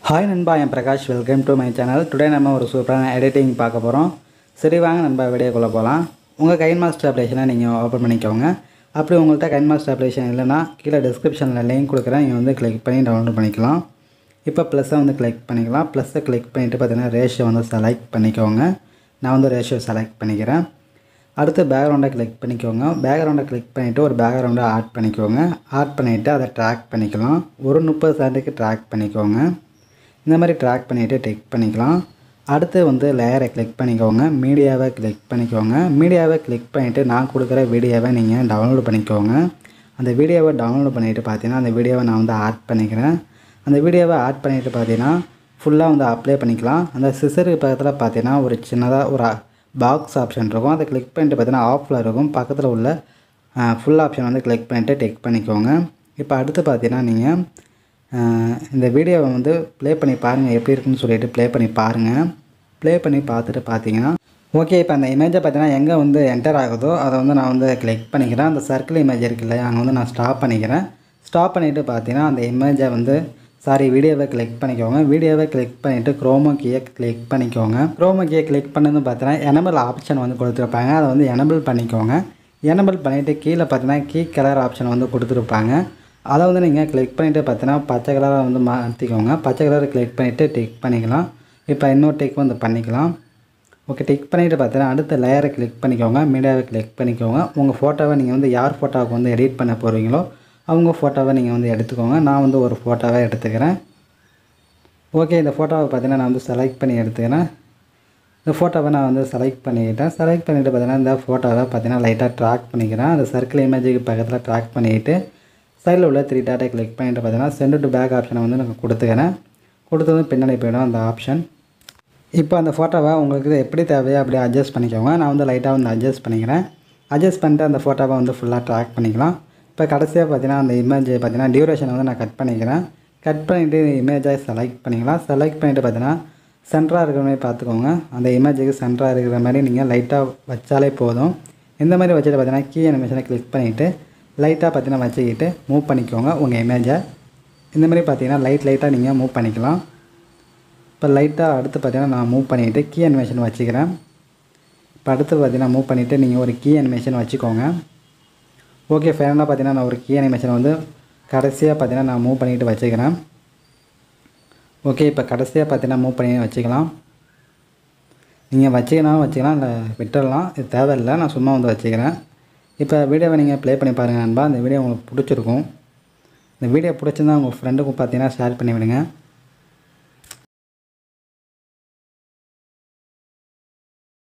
hi நண்பா என் Prakash welcome to my channel today நம்ம ஒரு சூப்பரான எடிட்டிங் பார்க்க போகிறோம் சரி வாங்க நம்ம வீடியோக்குள்ளே போகலாம் உங்கள் கைன் மாஸ்டர் அப்ளிகேஷனை நீங்கள் ஓப்பன் பண்ணிக்கோங்க அப்படி உங்கள்கிட்ட கைன் மாஸ்டர் அப்ளிகேஷன் இல்லைன்னா கீழே டிஸ்கிரிப்ஷனில் லிங்க் கொடுக்குறேன் நீங்கள் வந்து கிளிக் பண்ணி டவுன்லோட் பண்ணிக்கலாம் இப்போ ப்ளஸ்ஸை வந்து கிளிக் பண்ணிக்கலாம் ப்ளஸ்ஸை கிளிக் பண்ணிவிட்டு பார்த்தீங்கன்னா ரேஷியோ வந்து செலக்ட் பண்ணிக்கோங்க நான் வந்து ரேஷியோ செலக்ட் பண்ணிக்கிறேன் அடுத்து பேக்ரவுண்டை கிளிக் பண்ணிக்கோங்க பேக்ரவுண்டை கிளிக் பண்ணிவிட்டு ஒரு பேக்ரவுண்டை ஆட் பண்ணிக்கோங்க ஆட் பண்ணிவிட்டு அதை ட்ராக் பண்ணிக்கலாம் ஒரு முப்பது செகண்டுக்கு ட்ராக் பண்ணிக்கோங்க இந்த மாதிரி ட்ராக் பண்ணிவிட்டு டிக் பண்ணிக்கலாம் அடுத்து வந்து லேயரை கிளிக் பண்ணிக்கோங்க மீடியாவை கிளிக் பண்ணிக்கோங்க மீடியாவை கிளிக் பண்ணிவிட்டு நான் கொடுக்குற வீடியோவை நீங்கள் டவுன்லோட் பண்ணிக்கோங்க அந்த வீடியோவை டவுன்லோட் பண்ணிவிட்டு பார்த்தீங்கன்னா அந்த வீடியோவை நான் வந்து ஆட் பண்ணிக்கிறேன் அந்த வீடியோவை ஆட் பண்ணிவிட்டு பார்த்தீங்கன்னா ஃபுல்லாக வந்து அப்ளை பண்ணிக்கலாம் அந்த சிசருக்கு பக்கத்தில் பார்த்தீங்கன்னா ஒரு சின்னதாக ஒரு பாக்ஸ் ஆப்ஷன் இருக்கும் அதை கிளிக் பண்ணிட்டு பார்த்தீங்கன்னா ஆஃபில் இருக்கும் பக்கத்தில் உள்ள ஃபுல் ஆப்ஷன் வந்து கிளிக் பண்ணிவிட்டு டிக் பண்ணிக்கோங்க இப்போ அடுத்து பார்த்தீங்கன்னா நீங்கள் இந்த வீடியோவை வந்து ப்ளே பண்ணி பாருங்கள் எப்படி இருக்குன்னு சொல்லிட்டு ப்ளே பண்ணி பாருங்கள் ப்ளே பண்ணி பார்த்துட்டு பார்த்தீங்கன்னா ஓகே இப்போ அந்த இமேஜை பார்த்தீங்கன்னா எங்கே வந்து என்டர் ஆகுதோ அதை வந்து நான் வந்து கிளிக் பண்ணிக்கிறேன் அந்த சர்க்கிள் இமேஜ் இருக்கு இல்லையா அங்கே வந்து நான் ஸ்டாப் பண்ணிக்கிறேன் ஸ்டாப் பண்ணிவிட்டு பார்த்தீங்கன்னா அந்த இமேஜை வந்து சாரி வீடியோவை கிளிக் பண்ணிக்கோங்க வீடியோவை கிளிக் பண்ணிவிட்டு குரோமோ கீயை கிளிக் பண்ணிக்கோங்க குரோமோ கீயை கிளிக் பண்ணது பார்த்தீங்கன்னா எனபிள் ஆப்ஷன் வந்து கொடுத்துருப்பாங்க அதை வந்து எனபிள் பண்ணிக்கோங்க எனபிள் பண்ணிவிட்டு கீழே பார்த்தீங்கன்னா கீ கலர் ஆப்ஷன் வந்து கொடுத்துருப்பாங்க அதை வந்து நீங்கள் கிளிக் பண்ணிவிட்டு பார்த்தீங்கன்னா பச்சை கலரை வந்து மாற்றிக்கோங்க பச்சை கலரை கிளிக் பண்ணிவிட்டு டிக் பண்ணிக்கலாம் இப்போ இன்னொரு டிக் வந்து பண்ணிக்கலாம் ஓகே டிக் பண்ணிவிட்டு பார்த்தீங்கன்னா அடுத்த லேயரை கிளிக் பண்ணிக்கோங்க மீடியாவை கிளிக் பண்ணிக்கோங்க உங்கள் ஃபோட்டோவை நீங்கள் வந்து யார் ஃபோட்டோவுக்கு வந்து எடிட் பண்ண போகிறீங்களோ அவங்க ஃபோட்டோவை நீங்கள் வந்து எடுத்துக்கோங்க நான் வந்து ஒரு ஃபோட்டோவை எடுத்துக்கிறேன் ஓகே இந்த ஃபோட்டோவை பார்த்தீங்கன்னா நான் வந்து செலக்ட் பண்ணி எடுத்துக்கிறேன் இந்த ஃபோட்டோவை நான் வந்து செலக்ட் பண்ணிக்கிட்டேன் செலக்ட் பண்ணிவிட்டு பார்த்தீங்கன்னா இந்த ஃபோட்டோவை பார்த்தீங்கன்னா லைட்டாக ட்ராக் பண்ணிக்கிறேன் அந்த சர்க்கிள் இமேஜுக்கு பக்கத்தில் ட்ராக் பண்ணிவிட்டு சைடில் உள்ள த்ரீ டாட்டை கிளிக் பண்ணிட்டு பார்த்தீங்கன்னா சென்ட் டு பேக் ஆப்ஷனை வந்து நான் கொடுத்துக்கிறேன் கொடுத்ததும் பின்னாடி போயிடும் அந்த ஆப்ஷன் இப்போ அந்த ஃபோட்டோவை உங்களுக்கு இது எப்படி தேவையோ அப்படியே அட்ஜஸ்ட் பண்ணிக்கோங்க நான் வந்து லைட்டாக வந்து அட்ஜஸ்ட் பண்ணிக்கிறேன் அட்ஜஸ்ட் பண்ணிட்டு அந்த ஃபோட்டோவை வந்து ஃபுல்லாக ட்ராக் பண்ணிக்கலாம் இப்போ கடைசியாக பார்த்தீங்கன்னா அந்த இமேஜ் பார்த்தீங்கன்னா டியூரேஷன் வந்து நான் கட் பண்ணிக்கிறேன் கட் பண்ணிவிட்டு இமேஜை செலக்ட் பண்ணிக்கலாம் செலக்ட் பண்ணிவிட்டு பார்த்தீங்கன்னா சென்டராக இருக்கிற மாதிரி பார்த்துக்கோங்க அந்த இமேஜுக்கு சென்டராக இருக்கிற மாதிரி நீங்கள் லைட்டாக வச்சாலே போதும் இந்த மாதிரி வச்சுட்டு பார்த்தீங்கன்னா கீ அனிமேஷனை கிளிக் பண்ணிவிட்டு லைட்டாக பார்த்தீங்கன்னா வச்சுக்கிட்டு மூவ் பண்ணிக்கோங்க உங்கள் இமேஜை இந்த மாதிரி பார்த்தீங்கன்னா லைட் லைட்டாக நீங்கள் மூவ் பண்ணிக்கலாம் இப்போ லைட்டாக அடுத்து பார்த்தீங்கன்னா நான் மூவ் பண்ணிவிட்டு கீ அனிமேஷன் வச்சுக்கிறேன் இப்போ அடுத்து பார்த்தீங்கன்னா மூவ் பண்ணிவிட்டு நீங்கள் ஒரு கீ அனிமேஷன் வச்சுக்கோங்க ஓகே ஃபைனலாக பார்த்தீங்கன்னா நான் ஒரு கீ அனிமேஷன் வந்து கடைசியாக பார்த்தீங்கன்னா நான் மூவ் பண்ணிவிட்டு வச்சுக்கிறேன் ஓகே இப்போ கடைசியாக பார்த்தீங்கன்னா மூவ் பண்ணி வச்சுக்கலாம் நீங்கள் வச்சுக்கலாம் வச்சுக்கலாம் இல்லை விட்டுடலாம் இது தேவையில்லை நான் சும்மா வந்து வச்சுக்கிறேன் இப்போ வீடியோவை நீங்கள் ப்ளே பண்ணி பாருங்கள் நண்பா இந்த வீடியோ உங்களுக்கு பிடிச்சிருக்கும் இந்த வீடியோ பிடிச்சிருந்தா உங்கள் ஃப்ரெண்டுக்கும் பார்த்தீங்கன்னா ஷேர் பண்ணி விடுங்க